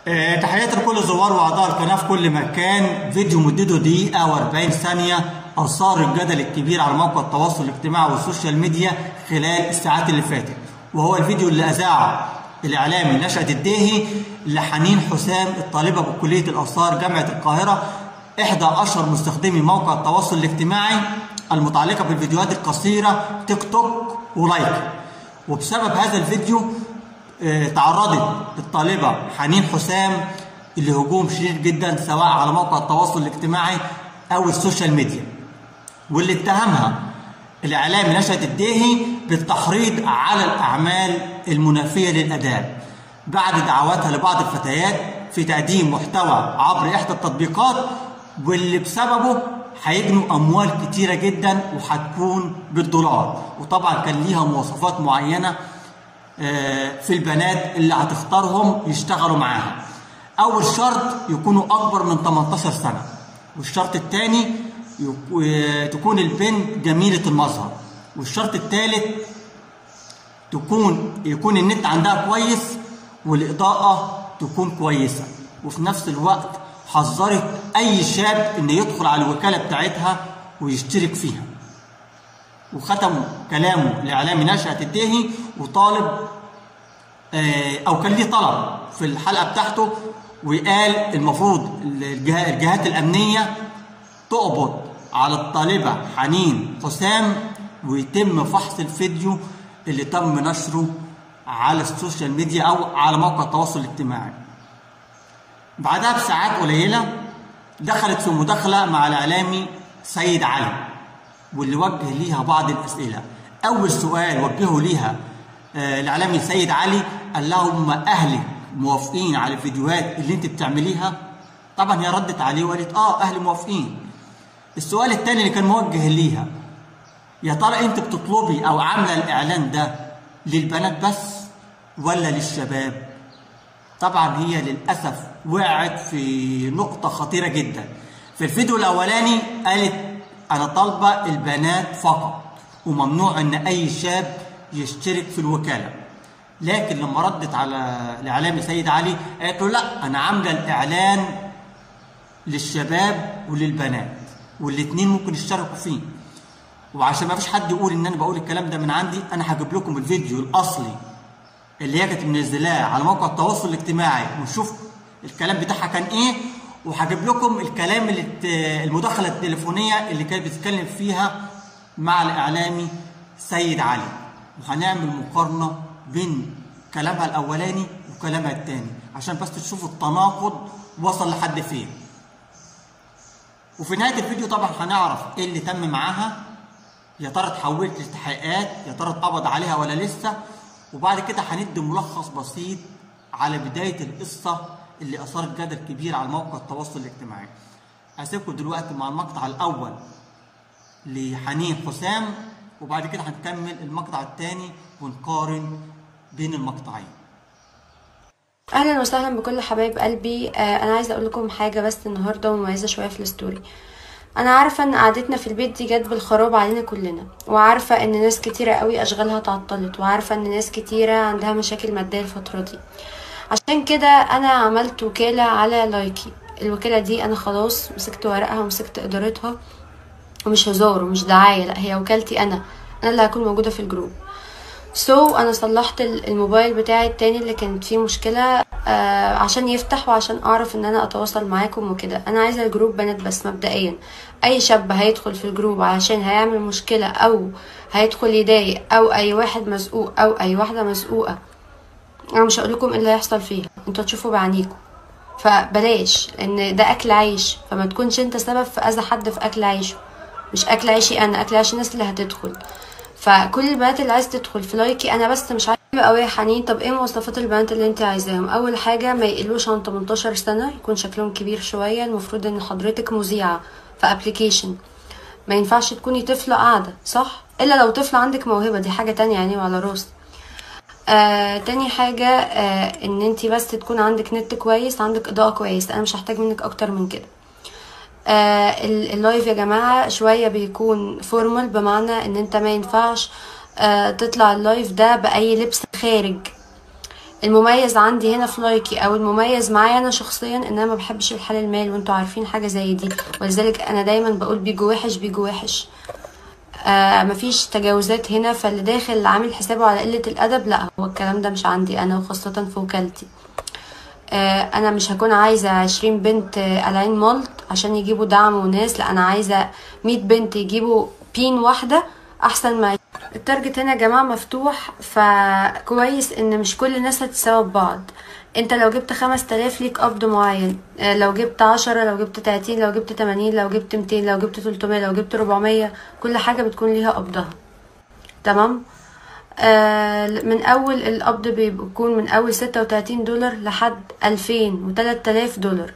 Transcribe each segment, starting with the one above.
آه، تحياتي لكل زوار واعضاء القناه في كل مكان فيديو مدته دقيقه و40 ثانيه اثار الجدل الكبير على موقع التواصل الاجتماعي والسوشيال ميديا خلال الساعات اللي فاتت وهو الفيديو اللي اذاعه الاعلامي نشأة الديهي لحنين حسام الطالبه بكليه الاثار جامعه القاهره احدى اشهر مستخدمي موقع التواصل الاجتماعي المتعلقه بالفيديوهات القصيره تيك توك ولايك وبسبب هذا الفيديو آه، تعرضت الطالبة حنين حسام لهجوم شديد جدا سواء على موقع التواصل الاجتماعي أو السوشيال ميديا واللي اتهمها الإعلامي نشأة الديهي بالتحريض على الأعمال المنافية للأداب بعد دعواتها لبعض الفتيات في تقديم محتوى عبر إحدى التطبيقات واللي بسببه هيجنوا أموال كتيرة جدا وهتكون بالدولار وطبعا كان ليها مواصفات معينة في البنات اللي هتختارهم يشتغلوا معاها اول شرط يكونوا اكبر من 18 سنه والشرط الثاني تكون البنت جميله المظهر والشرط الثالث تكون يكون النت عندها كويس والاضاءه تكون كويسه وفي نفس الوقت حذرت اي شاب ان يدخل على الوكاله بتاعتها ويشترك فيها وختم كلامه لاعلامي نشأة الدهي وطالب او كان ليه طلب في الحلقه بتاعته وقال المفروض الجهات الامنيه تقبض على الطالبه حنين حسام ويتم فحص الفيديو اللي تم نشره على السوشيال ميديا او على موقع التواصل الاجتماعي بعدها بساعات قليله دخلت في مداخله مع الاعلامي سيد علي واللي وجه ليها بعض الاسئله اول سؤال وجهه ليها آه الاعلامي سيد علي قال لهم اهلك موافقين على الفيديوهات اللي انت بتعمليها طبعا هي ردت عليه وقالت اه اهلي موافقين السؤال الثاني اللي كان موجه ليها يا ترى انت بتطلبي او عامله الاعلان ده للبنات بس ولا للشباب طبعا هي للاسف وقعت في نقطه خطيره جدا في الفيديو الاولاني قالت انا طالبه البنات فقط وممنوع ان اي شاب يشترك في الوكاله لكن لما ردت على الاعلامي سيد علي قالت له لا انا عامله الاعلان للشباب وللبنات والاثنين ممكن يشتركوا فيه وعشان ما فيش حد يقول ان انا بقول الكلام ده من عندي انا هجيب لكم الفيديو الاصلي اللي هي كانت منزلاه على موقع التواصل الاجتماعي ونشوف الكلام بتاعها كان ايه وهجيب لكم الكلام اللي المداخله التليفونيه اللي كانت بتتكلم فيها مع الاعلامي سيد علي وهنعمل مقارنه بين كلامها الاولاني وكلامها الثاني عشان بس تشوفوا التناقض وصل لحد فين وفي نهايه الفيديو طبعا هنعرف ايه اللي تم معاها يا ترى اتحولت لتحقيقات يا ترى اتقبض عليها ولا لسه وبعد كده هندي ملخص بسيط على بدايه القصه اللي اثارت جدل كبير على موقع التواصل الاجتماعي هسيبكم دلوقتي مع المقطع الاول لحنين حسام وبعد كده هنكمل المقطع الثاني ونقارن بين المقطعين اهلا وسهلا بكل حبايب قلبي آه انا عايزه اقول لكم حاجه بس النهارده مميزه شويه في الستوري انا عارفه ان قعدتنا في البيت دي جت بالخراب علينا كلنا وعارفه ان ناس كتيره قوي اشغالها تعطلت وعارفه ان ناس كتيره عندها مشاكل ماديه الفتره دي عشان كده انا عملت وكاله على لايكي الوكاله دي انا خلاص مسكت ورقها ومسكت ادارتها ومش هزار ومش دعايه لا هي وكالتي انا انا اللي هكون موجوده في الجروب سو so, انا صلحت الموبايل بتاعي التاني اللي كانت فيه مشكله آه عشان يفتح وعشان اعرف ان انا اتواصل معاكم وكده انا عايزه الجروب بنات بس مبدئيا اي شاب هيدخل في الجروب عشان هيعمل مشكله او هيدخل يضايق او اي واحد مزقوق او اي واحده مزقوقه انا مش هقول لكم ايه اللي هيحصل فيها انتوا تشوفوا بعينيكم فبلاش ان ده اكل عيش فما تكونش انت سبب في اذى حد في اكل عيشه مش اكل عيشي انا اكل عيش الناس اللي هتدخل فكل البنات اللي عايز تدخل في لايكي انا بس مش عايزه قوي يا حنين طب ايه مواصفات البنات اللي انت عايزاهم اول حاجه ما يقلوش عن 18 سنه يكون شكلهم كبير شويه المفروض ان حضرتك مذيعه في ابلكيشن ما ينفعش تكوني طفله قاعده صح الا لو طفله عندك موهبه دي حاجه تانية يعني وعلى راسي آه، تاني حاجة آه، ان انتي بس تكون عندك نت كويس عندك اضاءة كويس انا مش هحتاج منك اكتر من كده آه اللايف يا جماعة شوية بيكون فورمال بمعنى ان انت ما ينفعش آه تطلع اللايف ده بأي لبس خارج المميز عندي هنا في لايكي او المميز معايا انا شخصيا ان انا ما بحبش الحلال المال وانتوا عارفين حاجه زي دي ولذلك انا دايما بقول بيجو وحش بيجو وحش آه مفيش تجاوزات هنا فاللي داخل عامل حسابه على قله الادب لا هو الكلام ده مش عندي انا وخاصه في وكالتي آه انا مش هكون عايزه عشرين بنت آه، قلعين مالت عشان يجيبوا دعم وناس لا انا عايزه مية بنت يجيبوا بين واحده احسن ما التارجت هنا يا جماعه مفتوح فكويس ان مش كل الناس هتتساوى ببعض انت لو جبت خمس تلاف ليك قبض معين آه، لو جبت عشرة لو جبت تلاتين لو جبت تمانين لو جبت ميتين لو جبت تلتمية لو جبت ربعمية كل حاجة بتكون ليها قبضها تمام آه من اول القبض بيكون من اول ستة وتلاتين دولار لحد الفين وتلات الاف دولار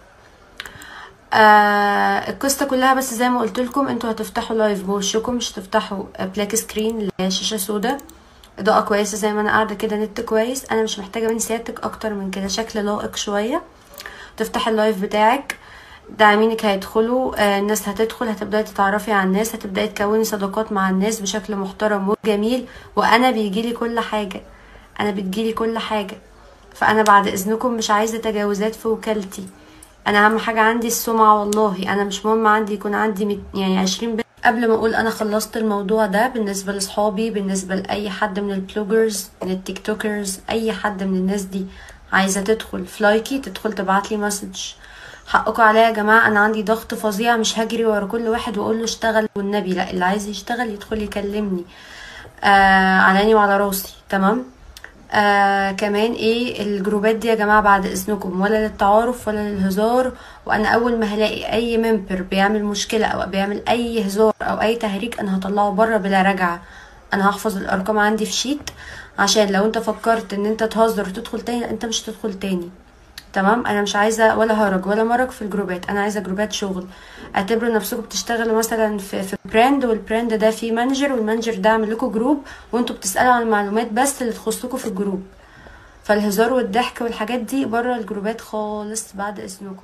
آه القصة كلها بس زي ما قلت لكم انتوا هتفتحوا لايف بوشكم مش هتفتحوا بلاك سكرين اللي هي شاشة سودا اضاءة كويسة زي ما انا قاعدة كده نت كويس انا مش محتاجة من سيادتك اكتر من كده شكل لائق شوية تفتح اللايف بتاعك داعمينك هيدخلوا آه الناس هتدخل هتبداي تتعرفي على الناس هتبداي تكوني صداقات مع الناس بشكل محترم وجميل وانا بيجيلي كل حاجة انا بتجيلي كل حاجة فانا بعد اذنكم مش عايزة تجاوزات في وكالتي انا اهم حاجه عندي السمعه والله انا مش مهم عندي يكون عندي مت يعني عشرين بنت قبل ما اقول انا خلصت الموضوع ده بالنسبه لاصحابي بالنسبه لاي حد من البلوجرز من التيك توكرز اي حد من الناس دي عايزه تدخل في لايكي تدخل تبعت لي مسج حقكم عليا يا جماعه انا عندي ضغط فظيع مش هجري ورا كل واحد واقول له اشتغل والنبي لا اللي عايز يشتغل يدخل يكلمني آه على عيني وعلى راسي تمام آه كمان ايه الجروبات دي يا جماعه بعد اذنكم ولا للتعارف ولا للهزار وانا اول ما هلاقي اي ممبر بيعمل مشكله او بيعمل اي هزار او اي تهريج انا هطلعه بره بلا رجعه انا هحفظ الارقام عندي في شيت عشان لو انت فكرت ان انت تهزر وتدخل تاني لا انت مش هتدخل تاني تمام انا مش عايزه ولا هرج ولا مرج في الجروبات انا عايزه جروبات شغل اعتبروا نفسكم بتشتغلوا مثلا في في براند والبراند ده فيه مانجر والمانجر ده عامل لكم جروب وانتوا بتسالوا عن المعلومات بس اللي تخصكم في الجروب فالهزار والضحك والحاجات دي بره الجروبات خالص بعد اذنكم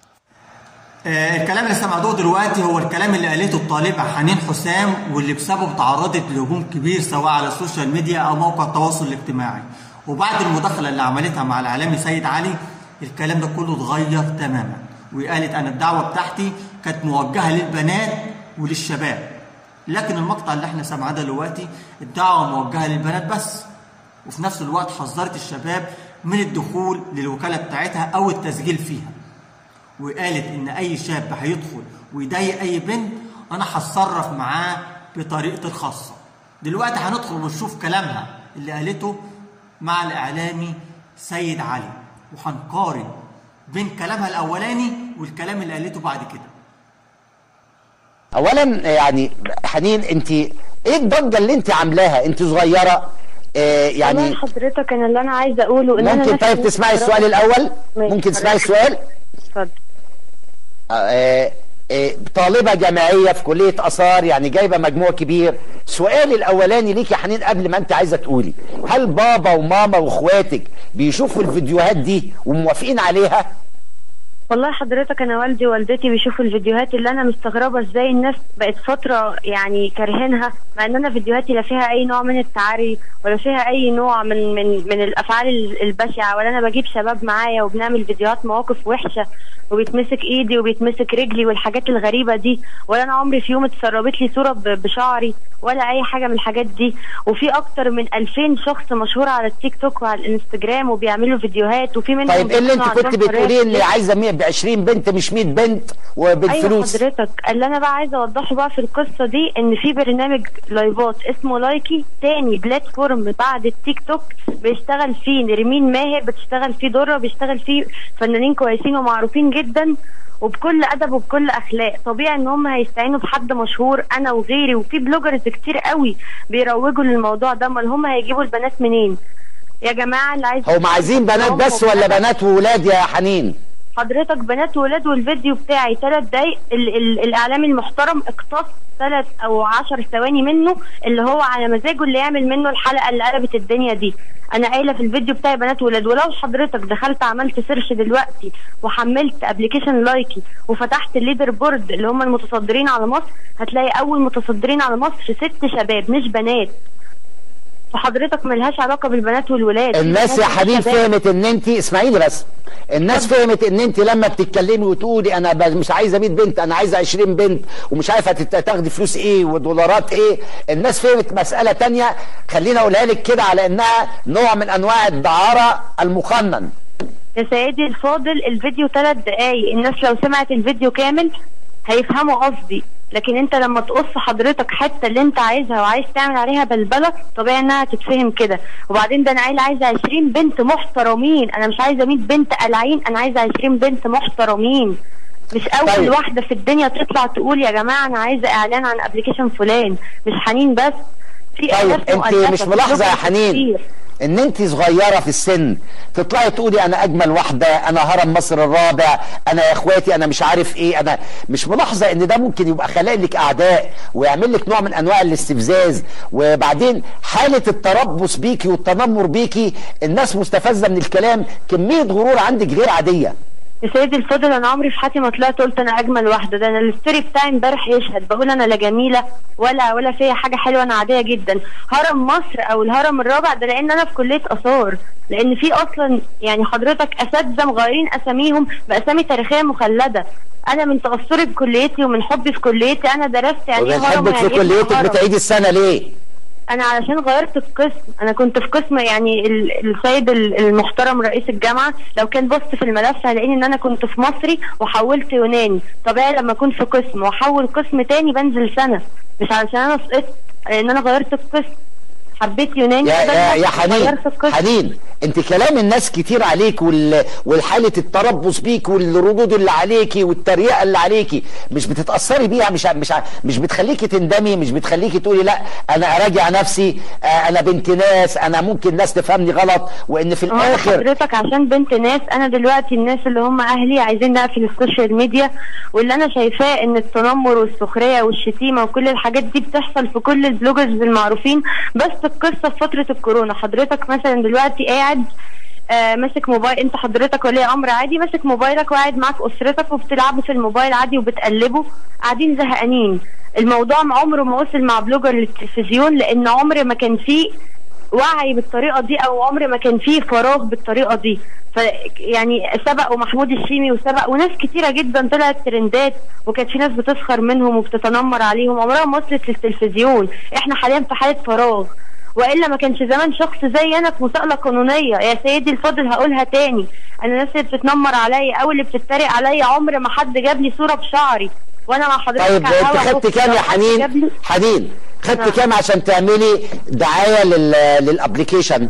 آه، الكلام اللي سمعتوه دلوقتي هو الكلام اللي قالته الطالبة حنين حسام واللي بسببه تعرضت لهجوم كبير سواء على السوشيال ميديا أو موقع التواصل الاجتماعي وبعد المداخلة اللي عملتها مع الإعلامي سيد علي الكلام ده كله اتغير تماما وقالت أنا الدعوة بتاعتي كانت موجهة للبنات وللشباب لكن المقطع اللي احنا سامعاه دلوقتي الدعوة موجهة للبنات بس وفي نفس الوقت حذرت الشباب من الدخول للوكالة بتاعتها أو التسجيل فيها وقالت ان اي شاب هيدخل ويضايق اي بنت انا هتصرف معاه بطريقتي الخاصه دلوقتي هندخل ونشوف كلامها اللي قالته مع الاعلامي سيد علي وهنقارن بين كلامها الاولاني والكلام اللي قالته بعد كده اولا يعني حنين انت ايه الضجه اللي انت عاملاها انت صغيره آه يعني يعني حضرتك انا اللي انا عايزه اقوله ان انا ممكن نفسي طيب تسمعي السؤال الاول ماشي. ممكن تسمعي السؤال اتفضل آه، آه، طالبة جامعية في كلية آثار يعني جايبة مجموع كبير سؤالي الأولاني ليك يا حنين قبل ما أنت عايزة تقولي هل بابا وماما وإخواتك بيشوفوا الفيديوهات دي وموافقين عليها؟ والله حضرتك انا والدي ووالدتي بيشوفوا الفيديوهات اللي انا مستغربه ازاي الناس بقت فتره يعني كارهينها مع ان انا فيديوهاتي لا فيها اي نوع من التعري ولا فيها اي نوع من من من الافعال ال- البشعه ولا انا بجيب شباب معايا وبنعمل فيديوهات مواقف وحشه وبيتمسك ايدي وبيتمسك رجلي والحاجات الغريبه دي ولا انا عمري في يوم اتسربت لي صوره ب- بشعري ولا اي حاجه من الحاجات دي وفي اكتر من 2000 شخص مشهور على التيك توك وعلى الانستجرام وبيعملوا فيديوهات وفي منهم طيب ايه اللي انت بيكونوا كنت عندهم بتقوليه حرية اللي عايزة 100 ب 20 بنت مش 100 بنت ايوه وبالفلوس حضرتك اللي انا بقى عايزه اوضحه بقى في القصه دي ان في برنامج لايفات اسمه لايكي تاني بلاتفورم بعد التيك توك بيشتغل فيه نرمين ماهر بتشتغل فيه دره بيشتغل فيه فنانين كويسين ومعروفين جدا وبكل ادب وبكل اخلاق طبيعي ان هم هيستعينوا بحد مشهور انا وغيري وفي بلوجرز كتير قوي بيروجوا للموضوع ده امال هم هيجيبوا البنات منين يا جماعه اللي عايز هم عايزين بنات بس ولا بنات وولاد يا حنين؟ حضرتك بنات وولاد والفيديو بتاعي ثلاث دقايق ال- ال- الاعلامي المحترم اقتص ثلاث او عشر ثواني منه اللي هو على مزاجه اللي يعمل منه الحلقه اللي قلبت الدنيا دي انا قايله في الفيديو بتاعي بنات وولاد ولو حضرتك دخلت عملت سيرش دلوقتي وحملت ابلكيشن لايكي وفتحت الليدر بورد اللي هم المتصدرين على مصر هتلاقي اول متصدرين على مصر ست شباب مش بنات فحضرتك ملهاش علاقه بالبنات والولاد الناس يا في حبيب شباب. فهمت ان انت اسمعيني بس الناس فهمت ان انت لما بتتكلمي وتقولي انا ب- مش عايزه 100 بنت انا عايزه 20 بنت ومش عارفه هتت- تاخدي فلوس ايه ودولارات ايه الناس فهمت مساله تانية خليني اقولها لك كده على انها نوع من انواع الدعاره المقنن يا سيدي الفاضل الفيديو ثلاث دقايق الناس لو سمعت الفيديو كامل هيفهموا قصدي لكن انت لما تقص حضرتك حته اللي انت عايزها وعايز تعمل عليها بلبله طبيعي انها تتفهم كده وبعدين ده انا عيل عايزه 20 بنت محترمين انا مش عايزه 100 بنت قلعين انا عايزه 20 بنت محترمين مش اول طيب. واحده في الدنيا تطلع تقول يا جماعه انا عايزه اعلان عن ابلكيشن فلان مش حنين بس في طيب آلاف انت مؤلفة، مش في ملاحظه يا لغة حنين كتير. ان انت صغيره في السن تطلعي تقولي انا اجمل واحده انا هرم مصر الرابع انا يا اخواتي انا مش عارف ايه انا مش ملاحظه ان ده ممكن يبقى خلق لك اعداء ويعمل لك نوع من انواع الاستفزاز وبعدين حاله التربص بيكي والتنمر بيكي الناس مستفزه من الكلام كميه غرور عندك غير عاديه يا سيدي الفضل انا عمري في حياتي ما طلعت قلت انا اجمل واحده ده انا الستوري بتاعي امبارح يشهد بقول انا لا جميله ولا ولا فيا حاجه حلوه انا عاديه جدا هرم مصر او الهرم الرابع ده لان انا في كليه اثار لان في اصلا يعني حضرتك اساتذه مغيرين اساميهم باسامي تاريخيه مخلده انا من تاثري بكليتي ومن حبي في كليتي انا درست يعني ايه هرم وبنحبك في ويعني إيه كليتك هرم. بتعيدي السنه ليه انا علشان غيرت القسم انا كنت في قسم يعني ال- السيد ال- المحترم رئيس الجامعه لو كان بص في الملف هيلاقيني ان انا كنت في مصري وحولت يوناني طبيعي لما اكون في قسم واحول قسم تاني بنزل سنه مش علشان انا سقطت لان انا غيرت القسم حبيت يوناني يا بدل يا يا مصري، حنين غيرت القسم. حنين انت كلام الناس كتير عليك وال... والحاله التربص بيك والردود اللي عليكي والتريقه اللي عليكي مش بتتاثري بيها مش ع- مش ع- مش بتخليكي تندمي مش بتخليكي تقولي لا انا اراجع نفسي آه انا بنت ناس انا ممكن ناس تفهمني غلط وان في هو أنا الاخر حضرتك عشان بنت ناس انا دلوقتي الناس اللي هم اهلي عايزين نقفل السوشيال ميديا واللي انا شايفاه ان التنمر والسخريه والشتيمه وكل الحاجات دي بتحصل في كل البلوجرز المعروفين بس القصه في فتره الكورونا حضرتك مثلا دلوقتي قاعد آه ماسك موبايل انت حضرتك ولي امر عادي ماسك موبايلك وقاعد معاك اسرتك وبتلعبوا في الموبايل عادي وبتقلبوا قاعدين زهقانين الموضوع عمره ما وصل مع بلوجر للتلفزيون لان عمر ما كان فيه وعي بالطريقه دي او عمر ما كان فيه فراغ بالطريقه دي ف يعني سبق ومحمود الشيمي وسبق وناس كتيره جدا طلعت ترندات وكانت في ناس بتسخر منهم وبتتنمر عليهم عمرها ما وصلت للتلفزيون احنا حاليا في حاله فراغ والا ما كانش زمان شخص زي انا في مساءله قانونيه يا سيدي الفاضل هقولها تاني انا الناس اللي بتتنمر عليا او اللي بتتريق عليا عمر ما حد جاب لي صوره بشعري وانا مع حضرتك طيب على انت الهوا خدت أهو. كام لو يا حد جاب حنين لي- حنين خدت نعم. كام عشان تعملي دعايه لل... للابليكيشن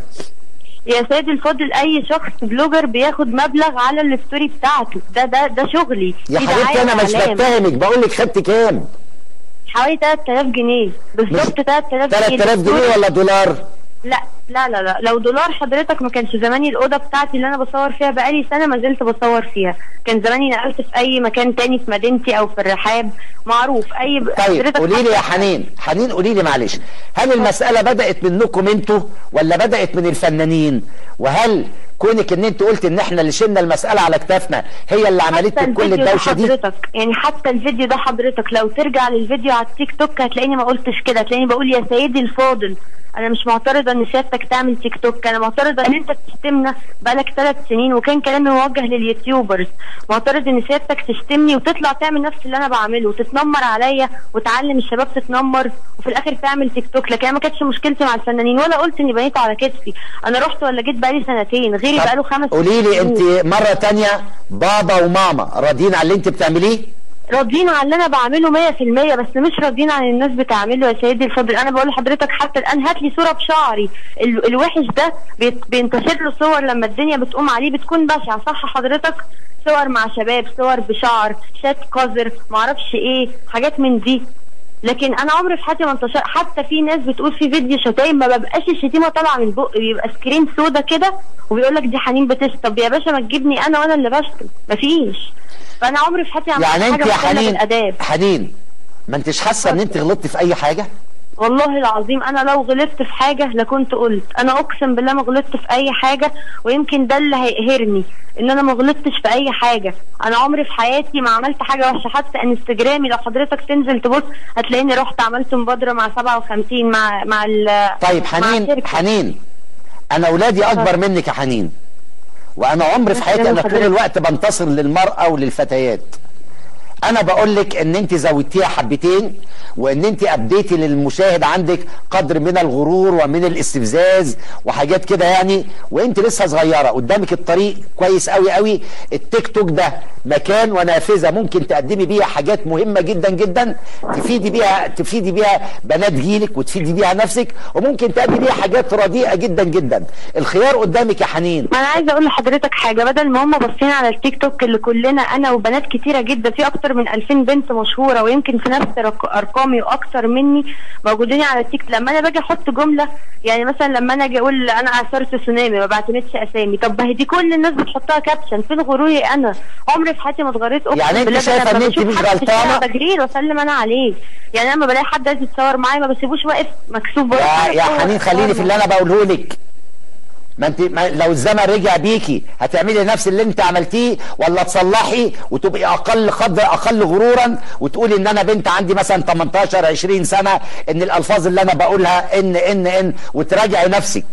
يا سيدي الفاضل اي شخص بلوجر بياخد مبلغ على الستوري بتاعته ده ده ده شغلي يا دي حبيبتي دعاية انا مش وإعلان. بتهمك بقول لك خدت كام حوالي 3000 جنيه بالظبط 3000 جنيه 3000 جنيه ولا دولار لا لا لا لا لو دولار حضرتك ما كانش زماني الاوضه بتاعتي اللي انا بصور فيها بقالي سنه ما زلت بصور فيها كان زماني نقلت في اي مكان تاني في مدينتي او في الرحاب معروف اي ب... طيب حضرتك قولي لي يا حتى- حنين حنين قولي لي معلش هل المسألة بدأت منكم انتوا ولا بدأت من الفنانين وهل كونك ان انت قلت ان احنا اللي شلنا المسألة على كتافنا هي اللي عملت حتى لك كل الفيديو ده الدوشة دي حضرتك يعني حتى الفيديو ده حضرتك لو ترجع للفيديو على التيك توك هتلاقيني ما قلتش كده هتلاقيني بقول يا سيدي الفاضل انا مش معترضه ان سيادتك تعمل تيك توك انا معترضه ان انت بتشتمنا بقالك ثلاث سنين وكان كلامي موجه لليوتيوبرز معترض ان سيادتك تشتمني وتطلع تعمل نفس اللي انا بعمله وتتنمر عليا وتعلم الشباب تتنمر وفي الاخر تعمل تيك توك لكن انا ما كانتش مشكلتي مع الفنانين ولا قلت اني بنيت على كتفي انا رحت ولا جيت بقالي سنتين غيري طب بقاله خمس قولي لي سنين. انت مرة تانية بابا وماما راضيين على اللي انت بتعمليه راضيين عن اللي انا بعمله 100% بس مش راضيين عن الناس بتعمله يا سيدي الفاضل انا بقول لحضرتك حتى الان هات لي صوره بشعري ال- الوحش ده بيت- بينتشر له صور لما الدنيا بتقوم عليه بتكون بشعه صح حضرتك صور مع شباب صور بشعر شات قذر معرفش ايه حاجات من دي لكن انا عمري في حياتي ما انتشر حتى في ناس بتقول في فيديو شتايم ما ببقاش الشتيمه طالعه من بق بيبقى سكرين سودا كده وبيقول لك دي حنين بتشتم طب يا باشا ما تجيبني انا وانا اللي بشتم مفيش فانا عمري في حياتي ما عملت يعني انت حاجه يا مخالة حنين بالاداب حنين ما انتش حاسة ان انت غلطتي في اي حاجة والله العظيم انا لو غلطت في حاجه لكنت قلت انا اقسم بالله ما غلطت في اي حاجه ويمكن ده اللي هيقهرني ان انا ما غلطتش في اي حاجه انا عمري في حياتي ما عملت حاجه وحشه حتى انستجرامي لو حضرتك تنزل تبص هتلاقيني رحت عملت مبادره مع 57 مع مع ال طيب مع حنين الشركة. حنين انا اولادي اكبر منك يا حنين وانا عمري في حياتي انا طول حضرتك. الوقت بنتصر للمرأة وللفتيات انا بقول لك ان انت زودتيها حبتين وان انت ابديتي للمشاهد عندك قدر من الغرور ومن الاستفزاز وحاجات كده يعني وانت لسه صغيره قدامك الطريق كويس قوي قوي التيك توك ده مكان ونافذه ممكن تقدمي بيها حاجات مهمه جدا جدا تفيدي بيها تفيدي بيها بنات جيلك وتفيدي بيها نفسك وممكن تقدمي بيها حاجات رديئه جدا جدا الخيار قدامك يا حنين ما انا عايزه اقول لحضرتك حاجه بدل ما هم باصين على التيك توك اللي كلنا انا وبنات كتيره جدا في اكتر من 2000 بنت مشهوره ويمكن في نفس رق- ارقامي واكتر مني موجودين على التيك لما انا باجي احط جمله يعني مثلا لما انا اجي اقول انا عصرت تسونامي ما بعتمدش اسامي طب ما هي دي كل الناس بتحطها كابشن فين غروري انا عمري في حياتي ما اتغريت اقسم يعني انت بالله ده شايفة أنا ان انت بشوف مش حد في الشارع غلطانة؟ بجري له واسلم انا عليه يعني انا لما بلاقي حد عايز يتصور معايا ما بسيبوش واقف مكسوف بروح يا, أنا يا أتصور- حنين خليني في اللي انا بقوله لك ما انت ما لو الزمن رجع بيكي هتعملي نفس اللي انت عملتيه ولا تصلحي وتبقي اقل قدر اقل غرورا وتقولي ان انا بنت عندي مثلا 18 20 سنه ان الالفاظ اللي انا بقولها ان ان ان وتراجعي نفسك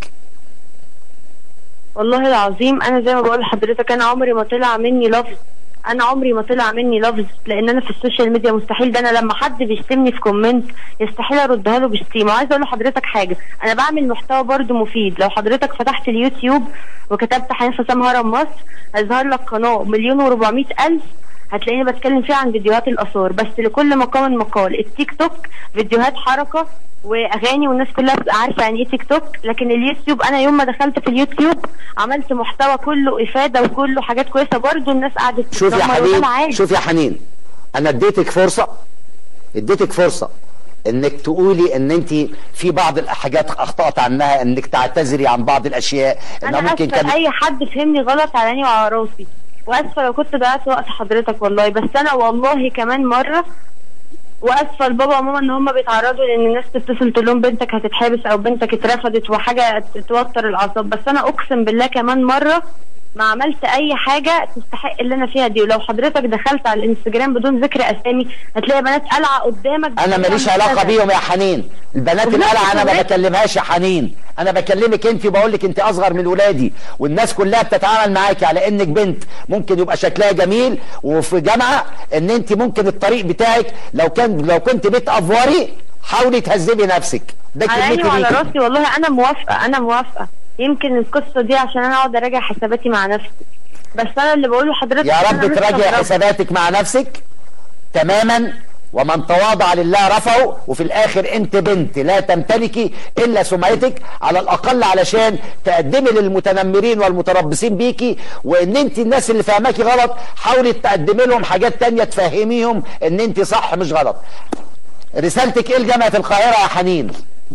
والله العظيم انا زي ما بقول لحضرتك انا عمري ما طلع مني لفظ انا عمري ما طلع مني لفظ لان انا في السوشيال ميديا مستحيل ده انا لما حد بيشتمني في كومنت يستحيل اردها له بشتيمه وعايزه اقول لحضرتك حاجه انا بعمل محتوى برضو مفيد لو حضرتك فتحت اليوتيوب وكتبت حنين حسام هرم مصر هيظهر لك قناه مليون و400 الف هتلاقيني بتكلم فيها عن فيديوهات الاثار بس لكل مقام مقال التيك توك فيديوهات حركه واغاني والناس كلها بتبقى عارفه يعني ايه تيك توك لكن اليوتيوب انا يوم ما دخلت في اليوتيوب عملت محتوى كله افاده وكله حاجات كويسه برضو الناس قعدت شوف يا تتنمر وده حنين العادي. شوف يا حنين انا اديتك فرصه اديتك فرصه انك تقولي ان انت في بعض الحاجات اخطات عنها انك تعتذري عن بعض الاشياء انها انا ممكن اسفه كان لاي حد فهمني غلط على عيني وعلى راسي واسفه لو كنت ضيعت وقت حضرتك والله بس انا والله كمان مره واسفه لبابا وماما ان هم بيتعرضوا لان الناس تتصل تقول لهم بنتك هتتحبس او بنتك اترفضت وحاجه توتر الاعصاب بس انا اقسم بالله كمان مره ما عملت اي حاجه تستحق اللي انا فيها دي ولو حضرتك دخلت على الانستجرام بدون ذكر اسامي هتلاقي بنات قلعه قدامك انا ماليش بتعمل علاقه كذا. بيهم يا حنين البنات وبنفس القلعه انا ما الوقت- بكلمهاش يا حنين انا بكلمك انت وبقول لك انت اصغر من ولادي والناس كلها بتتعامل معاكي على انك بنت ممكن يبقى شكلها جميل وفي جامعه ان انت ممكن الطريق بتاعك لو كان لو كنت بيت افواري حاولي تهذبي نفسك ده على عيني كلمتي وعلى ليكي راسي والله انا موافقه انا موافقه يمكن القصه دي عشان انا اقعد اراجع حساباتي مع نفسي بس انا اللي بقوله لحضرتك يا أنا رب مش تراجع مستغربة. حساباتك مع نفسك تماما ومن تواضع لله رفعه وفي الاخر انت بنت لا تمتلكي الا سمعتك على الاقل علشان تقدمي للمتنمرين والمتربصين بيكي وان انت الناس اللي فاهماكي غلط حاولي تقدمي لهم حاجات تانية تفهميهم ان انت صح مش غلط رسالتك ايه لجامعة القاهرة يا حنين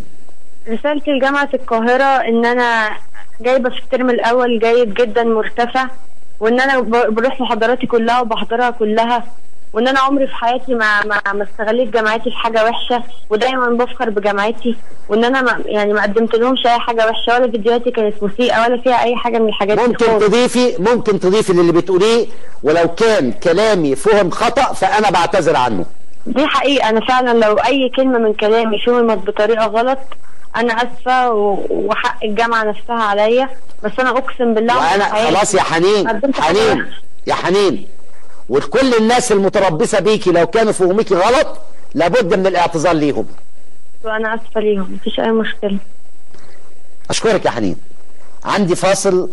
رسالتي لجامعة القاهرة إن أنا جايبة في الترم الأول جيد جدا مرتفع وإن أنا ب- بروح محاضراتي كلها وبحضرها كلها وإن أنا عمري في حياتي ما ما, ما استغليت جامعتي في حاجة وحشة ودايما بفخر بجامعتي وإن أنا ما يعني ما قدمت لهمش أي حاجة وحشة ولا فيديوهاتي كانت مسيئة ولا فيها أي حاجة من الحاجات دي ممكن خالص. تضيفي ممكن تضيفي للي بتقوليه ولو كان كلامي فهم خطأ فانا بعتذر عنه دي حقيقة أنا فعلا لو أي كلمة من كلامي فهمت بطريقة غلط أنا آسفة و- وحق الجامعة نفسها عليا بس أنا أقسم بالله عمري في وانا حياتي خلاص يا حنين قدمت حاجة حنين وحشة. يا حنين وكل الناس المتربصه بيكي لو كانوا فهميكي غلط لابد من الاعتذار ليهم وأنا آسفة ليهم مفيش أي مشكلة اشكرك يا حنين عندي فاصل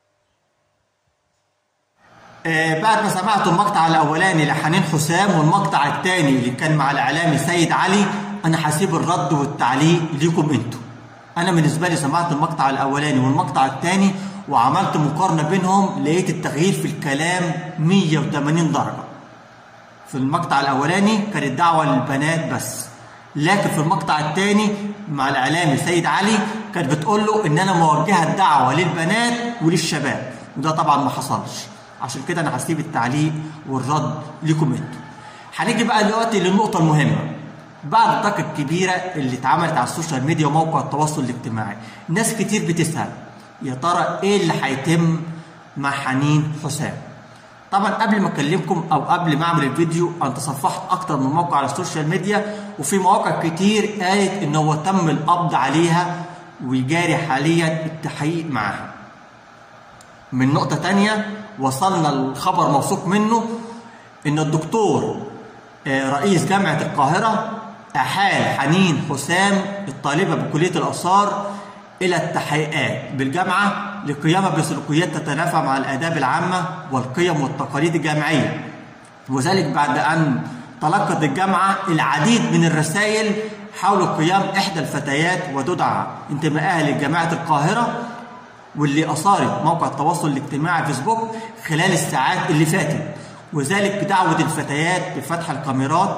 آه، بعد ما سمعتوا المقطع الاولاني لحنين حسام والمقطع الثاني اللي كان مع الاعلامي سيد علي انا هسيب الرد والتعليق ليكم انتوا انا بالنسبه لي سمعت المقطع الاولاني والمقطع الثاني وعملت مقارنه بينهم لقيت التغيير في الكلام 180 درجه في المقطع الاولاني كانت دعوه للبنات بس لكن في المقطع الثاني مع الاعلامي سيد علي كانت بتقول له ان انا موجهه الدعوه للبنات وللشباب وده طبعا ما حصلش عشان كده انا هسيب التعليق والرد لكم انتوا هنيجي بقى دلوقتي للنقطه المهمه بعد الضجة الكبيرة اللي اتعملت على السوشيال ميديا وموقع التواصل الاجتماعي ناس كتير بتسأل يا ترى ايه اللي هيتم مع حنين حسام طبعا قبل ما اكلمكم او قبل ما اعمل الفيديو انا تصفحت اكتر من موقع على السوشيال ميديا وفي مواقع كتير قالت ان هو تم القبض عليها وجاري حاليا التحقيق معاها من نقطة تانية وصلنا الخبر موثوق منه ان الدكتور آه، رئيس جامعة القاهرة أحال حنين حسام الطالبة بكلية الآثار إلى التحقيقات بالجامعة لقيامها بسلوكيات تتنافى مع الآداب العامة والقيم والتقاليد الجامعية وذلك بعد أن تلقت الجامعة العديد من الرسائل حول قيام إحدى الفتيات وتدعى انتمائها لجامعة القاهرة واللي أثارت موقع التواصل الاجتماعي فيسبوك خلال الساعات اللي فاتت وذلك بدعوة الفتيات بفتح الكاميرات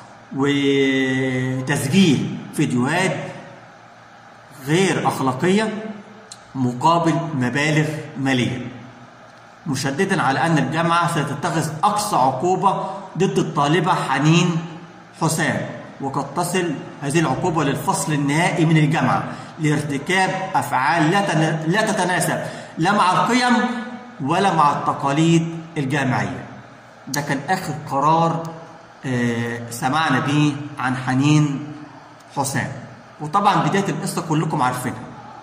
وتسجيل فيديوهات غير أخلاقية مقابل مبالغ مالية مشددا على أن الجامعة ستتخذ أقصى عقوبة ضد الطالبة حنين حسام وقد تصل هذه العقوبة للفصل النهائي من الجامعة لارتكاب أفعال لا تنا- لا تتناسب لا مع القيم ولا مع التقاليد الجامعية ده كان آخر قرار آه، سمعنا به عن حنين حسام وطبعا بداية القصة كلكم عارفينها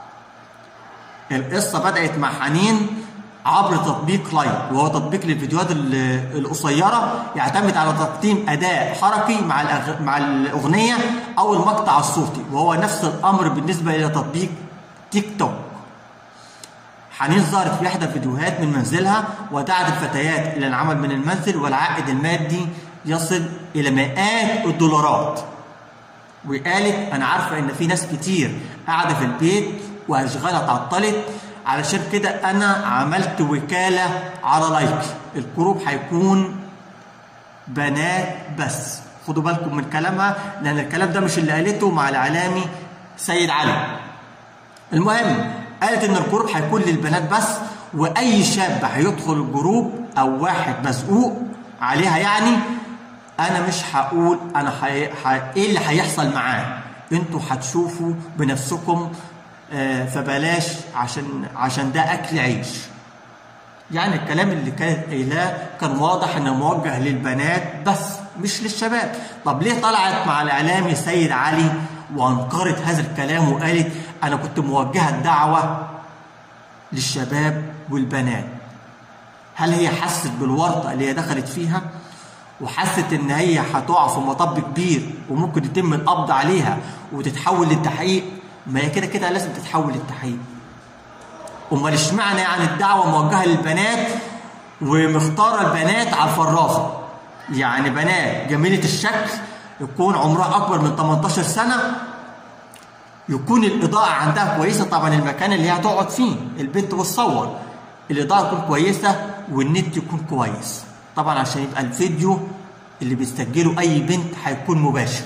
القصة بدأت مع حنين عبر تطبيق لايف وهو تطبيق للفيديوهات ال- القصيرة يعتمد على تقديم أداء حركي مع الأغ... مع الأغنية أو المقطع الصوتي وهو نفس الأمر بالنسبة إلى تطبيق تيك توك حنين ظهرت في إحدى الفيديوهات من منزلها ودعت الفتيات إلى العمل من المنزل والعائد المادي يصل إلى مئات الدولارات وقالت انا عارفه ان في ناس كتير قاعده في البيت واشغالها اتعطلت علشان كده انا عملت وكاله على لايك الجروب هيكون بنات بس خدوا بالكم من كلامها لان الكلام ده مش اللي قالته مع الاعلامي سيد علي المهم قالت ان الجروب هيكون للبنات بس واي شاب هيدخل الجروب او واحد مزقوق عليها يعني انا مش هقول انا حي... ح... ايه اللي هيحصل معاه انتوا هتشوفوا بنفسكم آه فبلاش عشان عشان ده اكل عيش يعني الكلام اللي كانت قايلاه كان واضح انه موجه للبنات بس مش للشباب طب ليه طلعت مع الاعلامي سيد علي وانكرت هذا الكلام وقالت انا كنت موجهه الدعوه للشباب والبنات هل هي حست بالورطه اللي هي دخلت فيها وحست ان هي هتقع في مطب كبير وممكن يتم القبض عليها وتتحول للتحقيق ما هي كده كده لازم تتحول للتحقيق امال اشمعنى يعني الدعوه موجهه للبنات ومختاره البنات على الفرافه يعني بنات جميله الشكل يكون عمرها اكبر من 18 سنه يكون الاضاءه عندها كويسه طبعا المكان اللي هي هتقعد فيه البنت بتصور الاضاءه تكون كويسه والنت يكون كويس طبعا عشان يبقى الفيديو اللي بيسجله اي بنت هيكون مباشر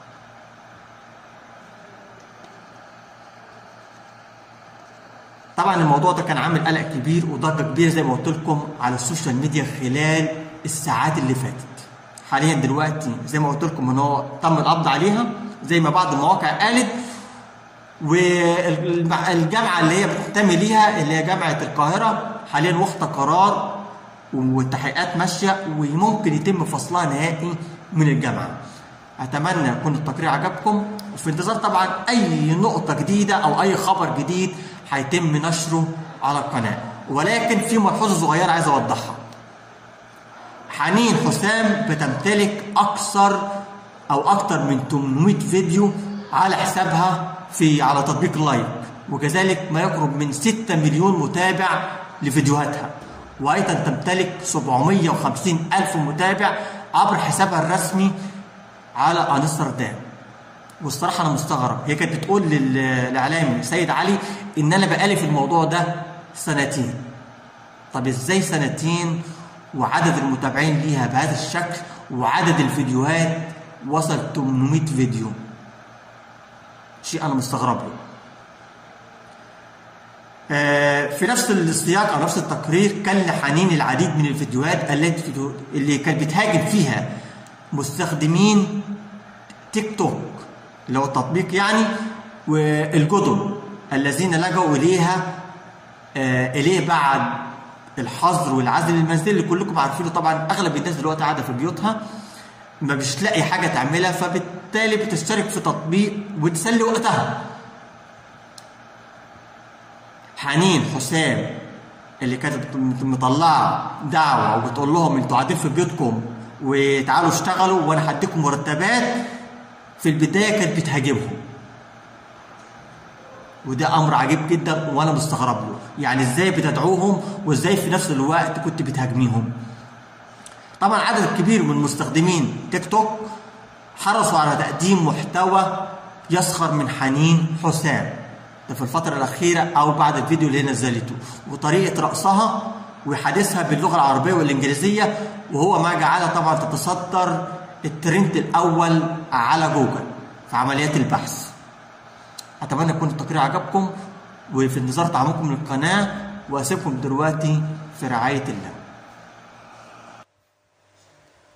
طبعا الموضوع ده كان عامل قلق كبير وضجه كبيره زي ما قلت لكم على السوشيال ميديا خلال الساعات اللي فاتت حاليا دلوقتي زي ما قلت لكم ان هو تم القبض عليها زي ما بعض المواقع قالت والجامعه اللي هي بتنتمي ليها اللي هي جامعه القاهره حاليا واخده قرار والتحقيقات ماشيه وممكن يتم فصلها نهائي من الجامعه. اتمنى يكون التقرير عجبكم وفي انتظار طبعا اي نقطه جديده او اي خبر جديد هيتم نشره على القناه ولكن في ملحوظه صغيره عايز اوضحها. حنين حسام بتمتلك اكثر او اكثر من 800 فيديو على حسابها في على تطبيق لايك وكذلك ما يقرب من 6 مليون متابع لفيديوهاتها وايضا تمتلك 750 الف متابع عبر حسابها الرسمي على انستردام والصراحه انا مستغرب هي كانت بتقول للاعلامي سيد علي ان انا بقالي في الموضوع ده سنتين طب ازاي سنتين وعدد المتابعين ليها بهذا الشكل وعدد الفيديوهات وصل 800 فيديو شيء انا مستغرب له في نفس السياق او نفس التقرير كان لحنين العديد من الفيديوهات التي اللي كانت بتهاجم فيها مستخدمين تيك توك اللي هو التطبيق يعني والجدر الذين لجوا اليها آه اليه بعد الحظر والعزل المنزلي اللي كلكم عارفينه طبعا اغلب الناس دلوقتي قاعده في بيوتها ما مش لاقي حاجه تعملها فبالتالي بتشترك في تطبيق وتسلي وقتها حنين حسام اللي كانت مطلعه دعوه وبتقول لهم انتوا قاعدين في بيوتكم وتعالوا اشتغلوا وانا هديكم مرتبات في البدايه كانت بتهاجمهم وده امر عجيب جدا وانا مستغرب له يعني ازاي بتدعوهم وازاي في نفس الوقت كنت بتهاجميهم طبعا عدد كبير من مستخدمين تيك توك حرصوا على تقديم محتوى يسخر من حنين حسام ده في الفترة الأخيرة أو بعد الفيديو اللي هي نزلته وطريقة رقصها وحديثها باللغة العربية والإنجليزية وهو ما جعلها طبعا تتصدر الترند الأول على جوجل في عمليات البحث أتمنى يكون التقرير عجبكم وفي انتظار تعاملكم للقناة وأسيبكم دلوقتي في رعاية الله